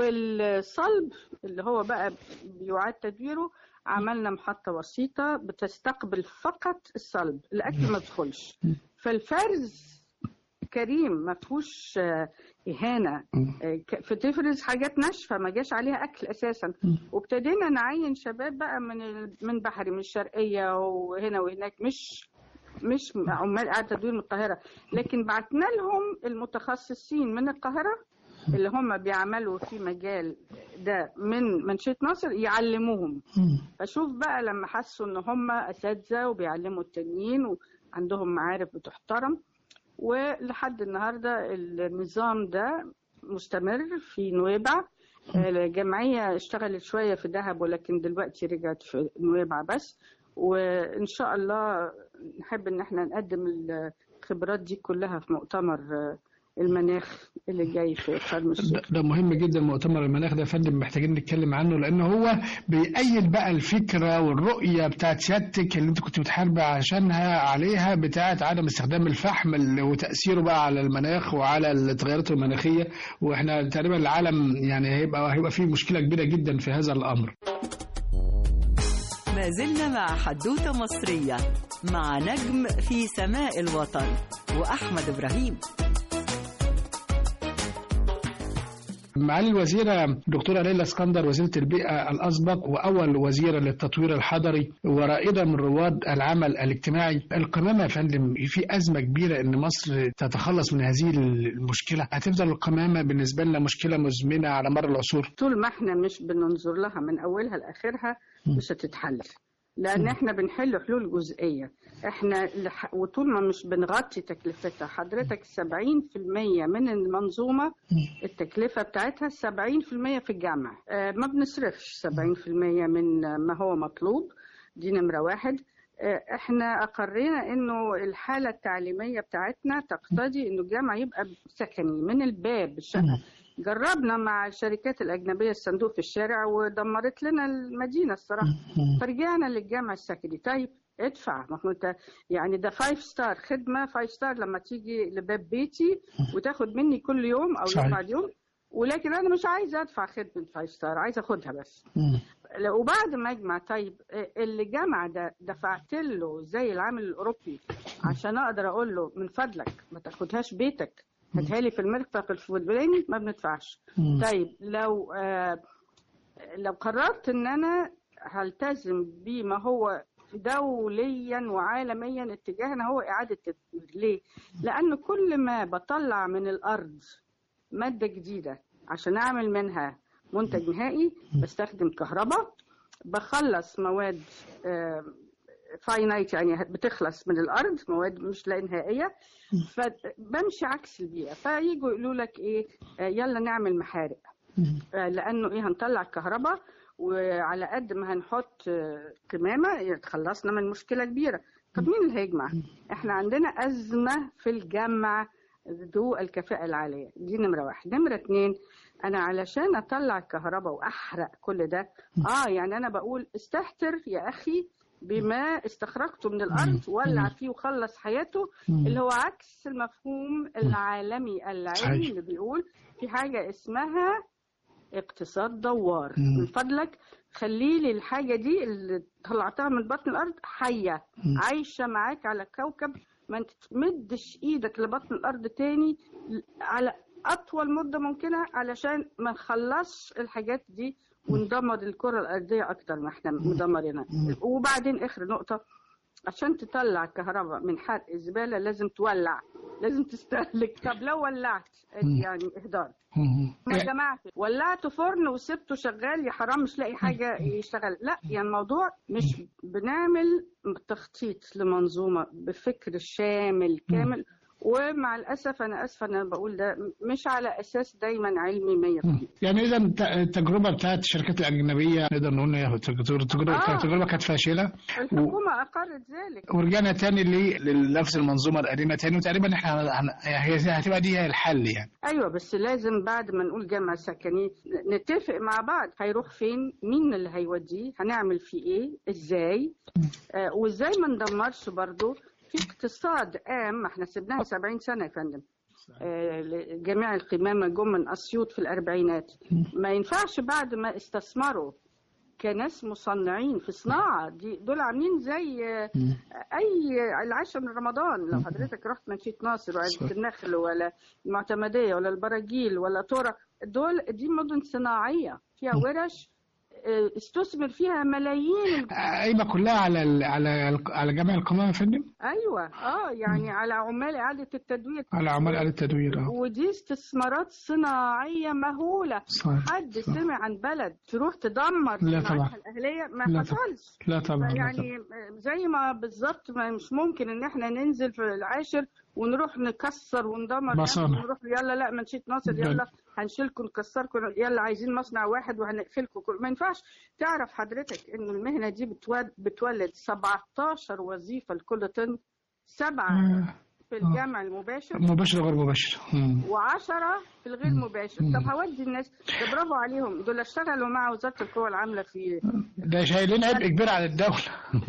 والصلب اللي هو بقى بيعاد تدويره عملنا محطه وسيطه بتستقبل فقط الصلب الاكل ما يدخلش فالفرز كريم ما فيهوش آه، اهانه آه، ك- فتفرز حاجات ناشفه ما جاش عليها اكل اساسا وابتدينا نعين شباب بقى من ال- من بحري من الشرقيه وهنا وهناك مش مش عمال قاعده تدوير من القاهره لكن بعتنا لهم المتخصصين من القاهره اللي هم بيعملوا في مجال ده من منشيه ناصر يعلموهم مم. فشوف بقى لما حسوا ان هم اساتذه وبيعلموا التانيين وعندهم معارف بتحترم ولحد النهارده النظام ده مستمر في نويبع الجمعيه اشتغلت شويه في دهب ولكن دلوقتي رجعت في نويبع بس وان شاء الله نحب ان احنا نقدم الخبرات دي كلها في مؤتمر المناخ اللي جاي في شرم ده, الشيخ ده مهم جدا مؤتمر المناخ ده يا فندم محتاجين نتكلم عنه لان هو بيأيد بقى الفكره والرؤيه بتاعت سيادتك اللي انت كنت بتحاربي عشانها عليها بتاعت عدم استخدام الفحم اللي- وتاثيره بقى على المناخ وعلى التغيرات المناخيه واحنا تقريبا العالم يعني هيبقى هيبقى فيه مشكله كبيره جدا في هذا الامر. ما زلنا مع حدوتة مصرية مع نجم في سماء الوطن وأحمد إبراهيم معالي الوزيرة دكتورة ليلى اسكندر وزيرة البيئة الأسبق وأول وزيرة للتطوير الحضري ورائدة من رواد العمل الاجتماعي القمامة يا فندم في أزمة كبيرة إن مصر تتخلص من هذه المشكلة هتفضل القمامة بالنسبة لنا مشكلة مزمنة على مر العصور طول ما احنا مش بننظر لها من اولها لاخرها مش هتتحل لان احنا بنحل حلول جزئيه احنا لح... وطول ما مش بنغطي تكلفتها حضرتك 70% من المنظومه التكلفه بتاعتها 70% في الجامعه آه ما بنصرفش 70% من ما هو مطلوب دي نمره واحد آه، احنا اقرينا انه الحاله التعليميه بتاعتنا تقتضي انه الجامعه يبقى سكني من الباب الشقه جربنا مع الشركات الأجنبية الصندوق في الشارع ودمرت لنا المدينة الصراحة فرجعنا للجامع السكني طيب ادفع ما هو انت يعني ده فايف ستار خدمه فايف ستار لما تيجي لباب بيتي وتاخد مني كل يوم او صحيح. يوم بعد يوم ولكن انا مش عايزه ادفع خدمه فايف ستار عايزه اخدها بس مم. وبعد ما اجمع طيب اللي جمع ده دفعت له زي العامل الاوروبي عشان اقدر اقول له من فضلك ما تاخدهاش بيتك هاتها لي في المرفق الفلاني ما بندفعش مم. طيب لو آه لو قررت ان انا هلتزم بما هو دوليا وعالميا اتجاهنا هو اعاده التدوير ليه؟ لان كل ما بطلع من الارض ماده جديده عشان اعمل منها منتج نهائي بستخدم كهرباء بخلص مواد فاينايت يعني بتخلص من الارض مواد مش لا نهائيه فبمشي عكس البيئه فييجوا يقولوا لك ايه آه، يلا نعمل محارق مم. آه، لانه ايه هنطلع الكهرباء وعلى قد ما هنحط آه، قمامه تخلصنا من مشكله كبيره طب مين اللي هيجمع احنا عندنا ازمه في الجمع ذو الكفاءه العاليه دي نمره واحد نمره اتنين انا علشان اطلع الكهرباء واحرق كل ده اه يعني انا بقول استهتر يا اخي بما استخرجته من الارض ولع فيه وخلص حياته مم. اللي هو عكس المفهوم العالمي العلمي صحيح. اللي بيقول في حاجه اسمها اقتصاد دوار مم. من فضلك خلي لي الحاجه دي اللي طلعتها من بطن الارض حيه مم. عايشه معاك على كوكب ما انت تمدش ايدك لبطن الارض تاني على اطول مده ممكنه علشان ما نخلصش الحاجات دي وندمر الكره الارضيه اكتر ما احنا مدمرينها وبعدين اخر نقطه عشان تطلع كهرباء من حرق الزباله لازم تولع لازم تستهلك طب لو ولعت يعني اهدار مم. ما جماعة ولعت فرن وسبته شغال يا حرام مش لاقي حاجة يشتغل لا يعني الموضوع مش بنعمل تخطيط لمنظومة بفكر شامل كامل ومع الأسف أنا أسفة أنا بقول ده مش على أساس دايما علمي 100% يعني اذا الت- التجربه بتاعت الشركات الاجنبيه نقدر نقول إن هي التجربه التجربه آه. التجربة كانت فاشله الحكومة أقرت ذلك ورجعنا تاني ل- لنفس المنظومه القديمه تاني وتقريبا احنا هن- هي هتبقى دي هي الحل يعني ايوه بس لازم بعد ما نقول جامعه سكنيه نتفق مع بعض هيروح فين مين اللي هيوديه هنعمل فيه ايه ازاي آه وازاي ما ندمرش برضه في اقتصاد قام ما احنا سيبناها 70 سنه يا فندم آه جميع القمامه جم من اسيوط في الاربعينات ما ينفعش بعد ما استثمروا كناس مصنعين في صناعه دي دول عاملين زي آه، اي العاشر من رمضان لو حضرتك رحت منشيه ناصر وعزبه النخل ولا المعتمديه ولا البراجيل ولا تورا دول دي مدن صناعيه فيها ورش آه، استثمر فيها ملايين الج- قايمه كلها على ال- على ال- على جميع القمامه يا فندم ايوه اه يعني على عمال اعاده التدوير على عمال آلة التدوير اه ودي استثمارات صناعيه مهوله صحيح حد صح. سمع عن بلد تروح تدمر لا صناعتها طبعا. الاهليه ما لا طبعا. حصلش لا طبعا لا طبعا. يعني زي ما بالظبط ما مش ممكن ان احنا ننزل في العاشر ونروح نكسر وندمر مصانع. ونروح يلا لا منشيه ناصر لا. يلا هنشيلكم نكسركم يلا عايزين مصنع واحد وهنقفلكم كل- ما ينفعش تعرف حضرتك انه المهنه دي بتولد, بتولد 17 وظيفه لكل طن سبعه آه. في الجمع المباشر مباشر غير مباشر مم. وعشرة في الغير مباشر طب هودي الناس ده برافو عليهم دول اشتغلوا مع وزاره القوى العامله في ده شايلين عبء كبير على الدوله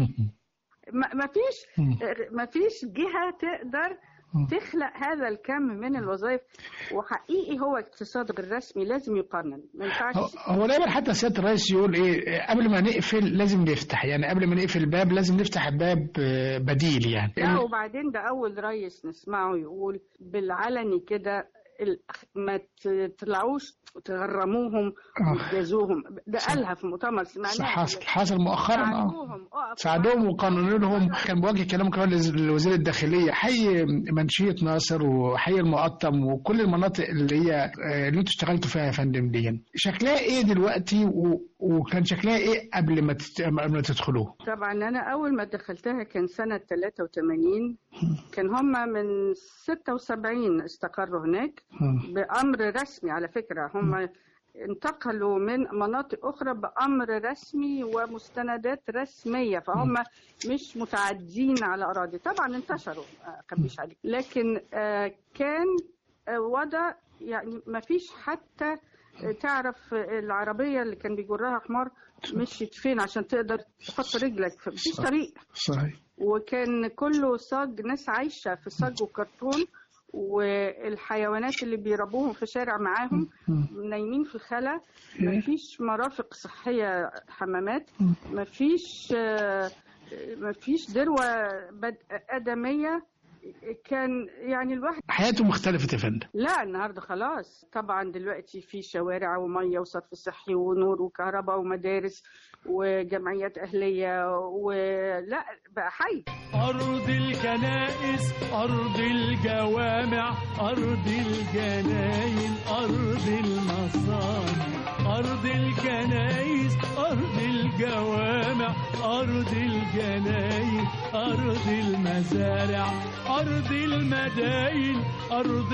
ما ما فيش مم. ما فيش جهة تقدر مم. تخلق هذا الكم من الوظائف وحقيقي هو اقتصاد غير رسمي لازم يقنن ما هو- ينفعش هو دايما حتى سياده الرئيس يقول ايه قبل ما نقفل لازم نفتح يعني قبل ما نقفل الباب لازم نفتح باب آه، بديل يعني لا وبعدين ده أول رئيس نسمعه يقول بالعلني كده ال- ما تطلعوش تغرموهم آه. وتجازوهم ده قالها في مؤتمر سمعناه صح حصل حصل مؤخرا اه ساعدوهم اقف ساعدوهم وقانونوا لهم كان بوجه كلام كمان لز- لوزير الداخليه حي منشيه ناصر وحي المقطم وكل المناطق اللي هي آه، اللي انتوا اشتغلتوا فيها يا فندم دي شكلها ايه دلوقتي و... وكان شكلها ايه قبل ما تت... قبل ما تدخلوه طبعا انا اول ما دخلتها كان سنه 83 كان هم من 76 استقروا هناك مم. بامر رسمي على فكره هم انتقلوا من مناطق اخرى بامر رسمي ومستندات رسميه فهم مش متعدين على اراضي طبعا انتشروا آه، خبيش عليك لكن آه، كان آه، وضع يعني ما فيش حتى تعرف العربيه اللي كان بيجرها حمار مشيت فين عشان تقدر تحط رجلك مفيش طريق صحيح وكان كله صاج ناس عايشه في صاج وكرتون والحيوانات اللي بيربوهم في شارع معاهم نايمين في خلا مفيش مرافق صحيه حمامات مفيش آه، مفيش ذروه بد- ادميه كان يعني الواحد حياته مختلفة يا فندم لا النهارده خلاص طبعا دلوقتي في شوارع وميه وصرف صحي ونور وكهرباء ومدارس وجمعيات اهليه ولا بقى حي أرض الكنائس أرض الجوامع أرض الجناين أرض المصانع أرض الكنائس أرض الجوامع أرض الجناين أرض المزارع أرض المداين أرض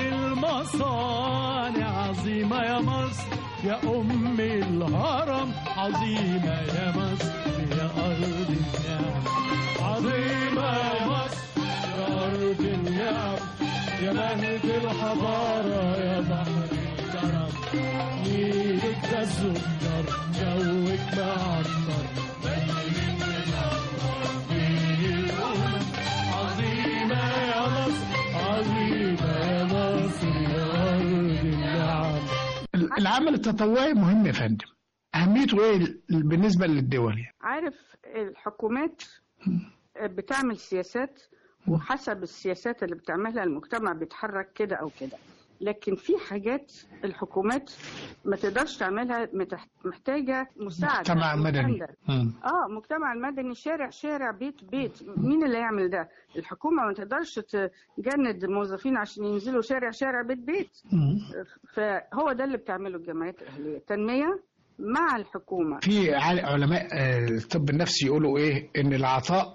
المصانع عظيمة يا مصر يا أم الهرم عظيمة يا مصر يا أرض النعم عظيمة يا مصر يا أرض النعم يا مهد الحضارة يا بحر الكرم نيلك ده السكر جوك معطر بين الأنهار بين الأمم عظيمة يا مصر عظيمة يا مصر يا أرض النعم العمل التطوعي مهم يا فندم أهميته إيه بالنسبة للدول يعني؟ عارف الحكومات بتعمل سياسات وحسب السياسات اللي بتعملها المجتمع بيتحرك كده او كده لكن في حاجات الحكومات ما تقدرش تعملها متح- محتاجه مساعده مجتمع مدني مساندة. مم. اه مجتمع المدني شارع شارع بيت بيت مين اللي يعمل ده الحكومه ما تقدرش تجند الموظفين عشان ينزلوا شارع شارع بيت بيت مم. فهو ده اللي بتعمله الجمعيات الاهليه تنميه مع الحكومه في عل- علماء آه، الطب النفسي يقولوا ايه ان العطاء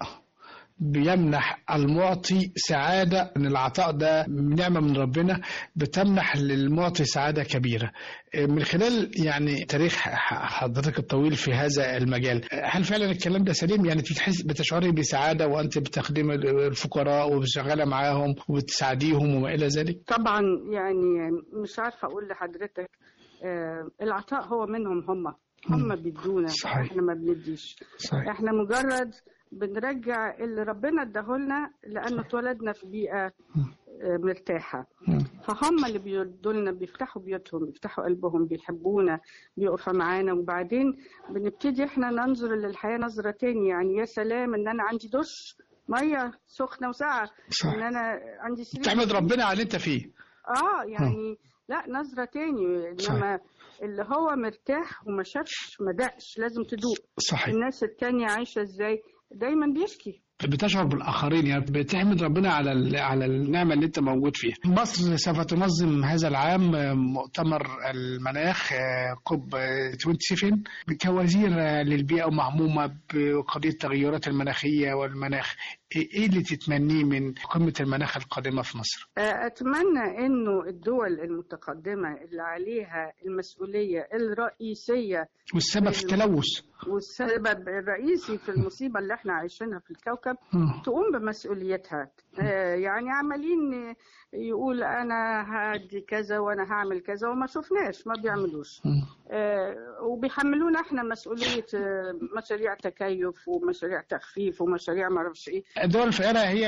بيمنح المعطي سعادة ان العطاء ده نعمة من ربنا بتمنح للمعطي سعادة كبيرة آه، من خلال يعني تاريخ ح- حضرتك الطويل في هذا المجال آه، هل فعلا الكلام ده سليم يعني بتحس بتشعري بسعادة وانت بتخدمي الفقراء وبتشغلي معاهم وبتساعديهم وما الى ذلك طبعا يعني مش عارفه اقول لحضرتك آه، العطاء هو منهم هم هم بيدونا صحيح. احنا ما بنديش صحيح احنا مجرد بنرجع اللي ربنا اداهولنا لانه اتولدنا في بيئه آه، مرتاحه مم. فهم اللي بيدوا لنا بيفتحوا بيوتهم بيفتحوا قلبهم بيحبونا بيقفوا معانا وبعدين بنبتدي احنا ننظر للحياه نظره تاني يعني يا سلام ان انا عندي دش ميه سخنه وساقعه صح. ان انا عندي سرير تحمد ربنا على اللي انت فيه اه يعني لا نظرة تاني صحيح. انما اللي هو مرتاح وما شافش ما دقش لازم تدوق صحيح الناس التانية عايشة ازاي دايما بيشكي بتشعر بالاخرين يعني بتحمد ربنا على ال- على النعمه اللي انت موجود فيها. مصر سوف تنظم هذا العام مؤتمر المناخ آه، كوب آه، 27 كوزير آه، للبيئه ومهمومه بقضيه التغيرات المناخيه والمناخ. ايه إيه اللي تتمنيه من قمه المناخ القادمه في مصر؟ آه، اتمنى انه الدول المتقدمة اللي عليها المسؤولية الرئيسية والسبب في التلوث. والسبب الرئيسي في المصيبة اللي احنا عايشينها في الكوكب مم. تقوم بمسؤوليتها آه، يعني عمالين يقول انا هدي كذا وانا هعمل كذا وما شفناش ما بيعملوش مم. آه، وبيحملونا احنا مسؤوليه آه، مشاريع تكيف ومشاريع تخفيف ومشاريع ما اعرفش ايه الدول الفقيره هي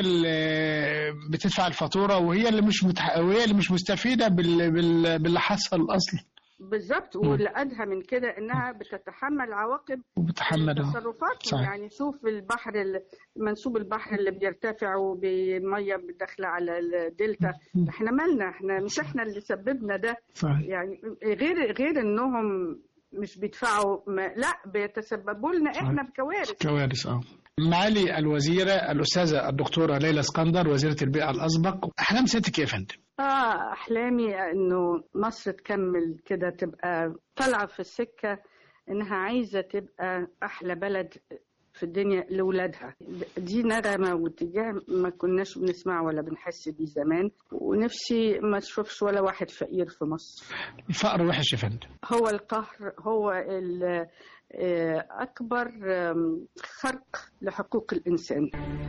اللي بتدفع الفاتوره وهي اللي مش متح... وهي اللي مش مستفيده بال... بال... باللي حصل اصلا بالظبط واللي ادهى من كده انها بتتحمل عواقب وبتحمل تصرفاتهم صحيح. يعني شوف البحر ال- منسوب البحر اللي بيرتفع وبميه داخله على الدلتا احنا مالنا احنا مش احنا اللي سببنا ده صحيح يعني غير غير انهم مش بيدفعوا ما لا بيتسببوا لنا احنا بكوارث كوارث اه معالي الوزيرة الأستاذة الدكتورة ليلى اسكندر وزيرة البيئة الأسبق أحلام سيادتك إيه يا فندم؟ اه احلامي انه مصر تكمل كده تبقى طالعه في السكه انها عايزه تبقى احلى بلد في الدنيا لاولادها دي نغمه واتجاه ما كناش بنسمعه ولا بنحس بيه زمان ونفسي ما اشوفش ولا واحد فقير في مصر الفقر وحش يا فندم هو القهر هو ال- آه، اكبر آم، خرق لحقوق الانسان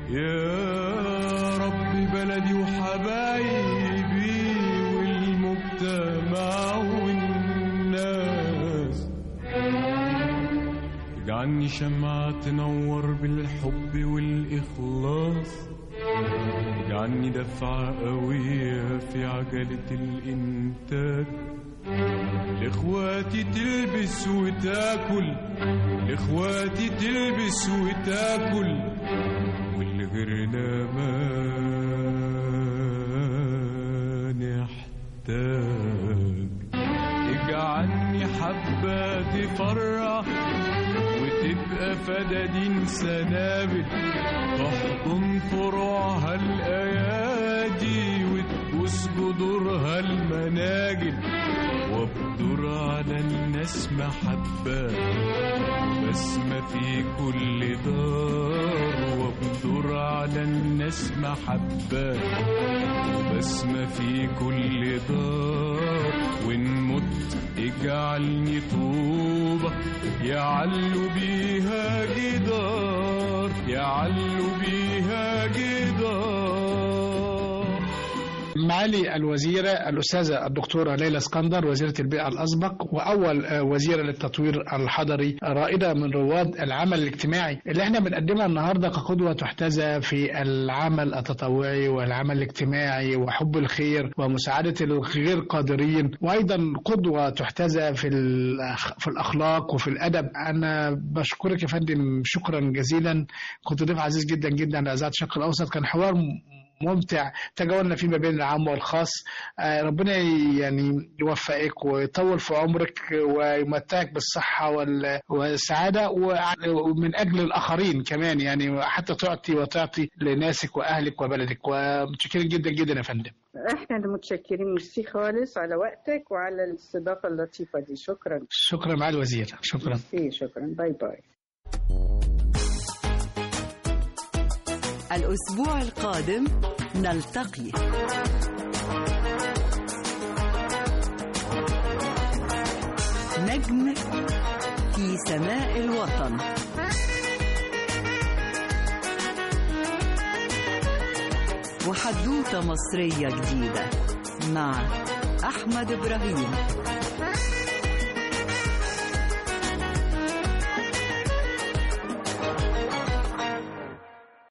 يا رب بلدي وحبايبي والمجتمع والناس اجعلني شمعة تنور بالحب والإخلاص اجعلني دفعة قوية في عجلة الإنتاج لاخواتي تلبس وتاكل لاخواتي تلبس وتاكل والغيرنا ما نحتاج اجعلني حبة تفرح وتبقى فدادين سنابل تحضن فروعها الأيادي وتبوس جذورها المناجل وابدر على الناس محبة بسمة في كل دار وابدر على الناس محبة بسمة في كل دار وإن مت اجعلني طوبة يعلو بيها جدار يعلو بيها جدار معالي الوزيرة الأستاذة الدكتورة ليلى اسكندر وزيرة البيئة الأسبق وأول آه، وزيرة للتطوير الحضري رائدة من رواد العمل الاجتماعي اللي احنا بنقدمها النهاردة كقدوة تحتذى في العمل التطوعي والعمل الاجتماعي وحب الخير ومساعدة الغير قادرين وأيضا قدوة تحتذى في الأخ- في الأخلاق وفي الأدب أنا بشكرك يا فندم شكرا جزيلا كنت ضيف عزيز جدا جدا على إذاعة الشرق الأوسط كان حوار ممتع تجاوزنا فيه ما بين العام والخاص آه، ربنا يعني يوفقك ويطول في عمرك ويمتعك بالصحة وال- والسعادة وع- ومن أجل الآخرين كمان يعني حتى تعطي وتعطي لناسك وأهلك وبلدك ومتشكرين جدا جدا يا فندم احنا اللي متشكرين ميرسي خالص على وقتك وعلى الاستضافة اللطيفة دي شكرا شكرا مع الوزير شكرا ميرسي شكرا باي باي الأسبوع القادم نلتقي نجم في سماء الوطن وحدوتة مصرية جديدة مع أحمد إبراهيم